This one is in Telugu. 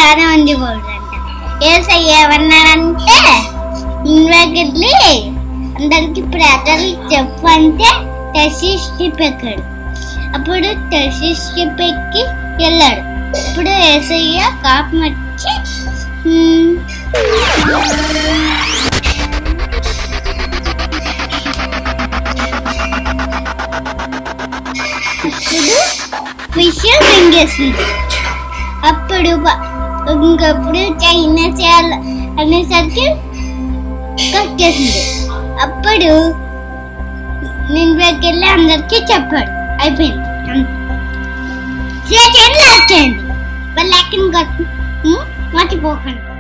చాలా మంది పోడంట ఏసయ్య ఏమన్నాడంటే ఇంట్లోకి అందరికి ప్రార్థనలు చెప్పు అంటే టెసిస్కి పెక్కాడు అప్పుడు టెసిస్కి పెక్కి వెళ్ళాడు ఇప్పుడు ఏసయ్య కాపం వచ్చి "హ్మ్, విషయం మింగేసింది అప్పుడు బ- ఇంకప్పుడు చైనా చేయాలి అనేసరికి కట్టేసింది అప్పుడు నేను వెళ్ళి అందరికీ చెప్పాడు అయిపోయింది అంతే. చేయండి లాస్ట్ చేయండి వాళ్ళు ఎక్కడ మర్చిపోకండి